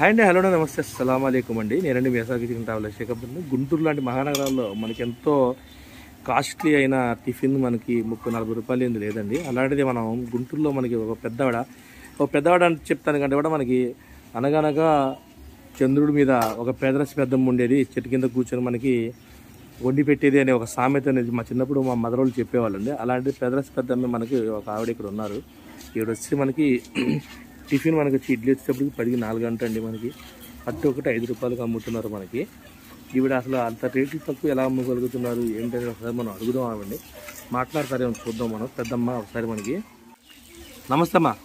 Hi అండి hello నమస్తే అస్సలం అయికం అండి నేనండి వేసాగి చికెన్ ట్రావెల్ షేకప్ గుంటూరు లాంటి మహానగరాల్లో మనకి ఎంతో కాస్ట్లీ అయిన టిఫిన్ మనకి ముప్పై నలభై రూపాయలు ఏంది లేదండి అలాంటిది మనం గుంటూరులో మనకి ఒక పెద్దవాడ ఒక పెద్దవాడ అని చెప్తాను కంటే కూడా మనకి అనగనగా చంద్రుడి మీద ఒక పేదరసి పెద్దమ్మ ఉండేది చెట్టు కింద కూర్చొని మనకి వండి పెట్టేది అనే ఒక సామెత అనేది మా చిన్నప్పుడు మా మదర్ వాళ్ళు చెప్పేవాళ్ళండి అలాంటి పెదరసి పెద్దమ్మ మనకి ఒక ఆవిడ ఇక్కడ ఉన్నారు ఇక్కడ వచ్చి మనకి టిఫిన్ మనకి వచ్చి ఇడ్లీ వచ్చేటప్పటికి పదికి నాలుగు గంట అండి మనకి అట్టు ఒకటి ఐదు రూపాయలకు అమ్ముతున్నారు మనకి ఈవిడ అసలు అంత రేట్లు తక్కువ ఎలా అమ్మగలుగుతున్నారు ఏంటని ఒకసారి మనం అడుగుదాం ఆవండి మాట్లాడతారేమో చూద్దాం మనం పెద్దమ్మ ఒకసారి మనకి నమస్తే అమ్మా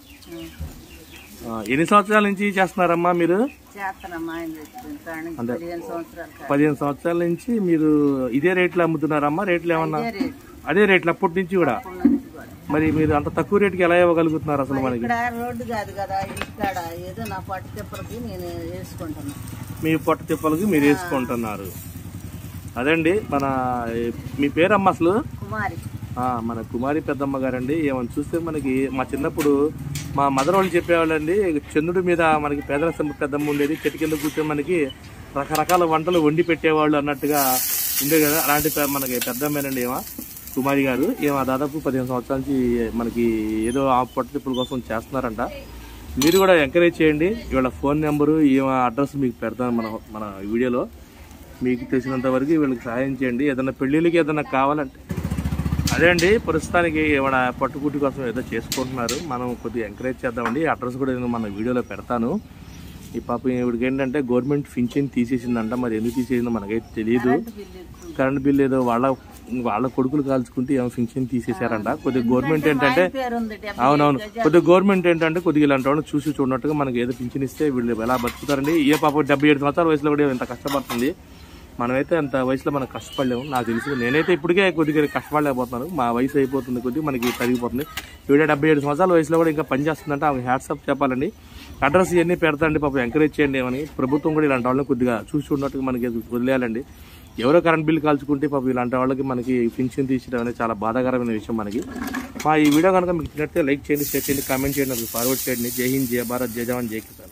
ఆ, ఎన్ని సంవత్సరాల నుంచి చేస్తున్నారమ్మా మీరు చేస్తానమ్మా ఆయన తెచ్చుకుని కాడి నుంచి అంటే- పదిహేను సంవత్సరాలు కాదు. పదిహేను సంవత్సరాల నుంచి మీరు ఇదే రేట్లు అమ్ముతున్నారమ్మా రేట్లు ఏమన్నా ఇదే రేటు అదే రేట్లు అప్పటి నుంచి కూడా అప్పటి నుంచి కూడా. మరి మీరు అంత తక్కువ రేటుకి ఎలా ఇవ్వగలుగుతున్నారు అసలు మనకి ఇక్కడ రోడ్డు కాదు కదా ఇక్కడ ఏదో నా పట్టు తిప్పలకి నేను వేసుకుంటాను మీ పొట్ట తిప్పలకి మీరు వేసుకుంటున్నారు అదండి మన మీ పేరమ్మ అసలు కుమారి ఆ, మన కుమారి పెద్దమ్మ గారండి ఏమని చూస్తే మనకి మా చిన్నప్పుడు మా మదర్ వాళ్ళు చెప్పేవాళ్ళండి చంద్రుడి మీద మనకి పేదల సమ- పెద్దమ్మ ఉండేది చెట్టు కింద కూర్చొని మనకి రకరకాల వంటలు వండి పెట్టేవాళ్ళు అన్నట్టుగా ఉండే కదా అలాంటి పె- మనకి పెద్దమ్మేనండి ఏమా కుమారి గారు ఏమో దాదాపు పదిహేను సంవత్సరాల నుంచి మనకి ఏదో ఆ పొట్ట తిప్పుల కోసం చేస్తున్నారంట మీరు కూడా ఎంకరేజ్ చేయండి ఇవాళ ఫోన్ నెంబరు ఈమె అడ్రస్ మీకు పెడతాను మన మన వీడియోలో మీకు తెలిసినంత వరకు వీళ్ళకి సహాయం చేయండి ఏదైనా పెళ్ళిళ్ళకి ఏదైనా కావాలంటే అదే అండి ప్రస్తుతానికి ఏమైనా పట్టుకుట్టి కోసం ఏదో చేసుకుంటున్నారు మనం కొద్దిగా ఎంకరేజ్ చేద్దామండి అడ్రస్ కూడా నేను మన వీడియోలో పెడతాను ఈ పాప ఇవిడికి ఏంటంటే గవర్నమెంట్ పింఛన్ తీసేసిందంట మరి ఎందుకు తీసేసిందో మనకైతే తెలియదు బిల్లు కరెంట్ బిల్ ఏదో వాళ్ళ వాళ్ళ కొడుకులు కాల్చుకుంటే ఏమో పింఛన్ తీసేశారంట కొద్దిగా గవర్నమెంట్ ఏంటంటే పేరు ఉంది డెబ్బై అవునవును కొద్దిగా గవర్నమెంట్ ఏంటంటే కొద్దిగా ఇలాంటి వాళ్ళని చూసి చూడనట్టుగా మనకి ఏదో పింఛన్ ఇస్తే వీళ్ళు ఎలా బతుకుతారండి ఏ పాప డెబ్బై ఏడు సంవత్సరాల వయసులో కూడా ఇంత కష్టపడుతుంది మనమైతే అంత వయసులో మనం కష్టపడలేము నాకు తెలిసి నేనైతే ఇప్పటికే కొద్దిగా కష్టపడలేకపోతున్నాను మా వయసు అయిపోతుంది కొద్దిగా మనకి తరిగిపోతుంది ఈవిడ డెబ్బై ఏడు సంవత్సరాల వయసులో కూడా ఇంకా పని చేస్తుందంటే ఆమె హ్యాట్సప్ చెప్పాలండి అడ్రస్ ఇవన్నీ పెడతాండి పాపం ఎంకరేజ్ చేయండి ఏమని ప్రభుత్వం కూడా ఇలాంటి వాళ్ళని కొద్దిగా చూసి చూడనట్టుగా మనకి వదిలేయాలండి ఎవరో కరెంట్ బిల్ కాల్చుకుంటే పాపం ఇలాంటి వాళ్ళకి మనకి పింఛన్ తీర్చడం అనేది చాలా బాధాకరమైన విషయం మనకి మా ఈ వీడియో కనుక మీకు నచ్చితే లైక్ చేయండి షేర్ చేయండి కామెంట్ చేయండి నాకు ఫార్వర్డ్ చేయండి జై హింద్ జై భారత్ జై జవాన్ జై కిసాన్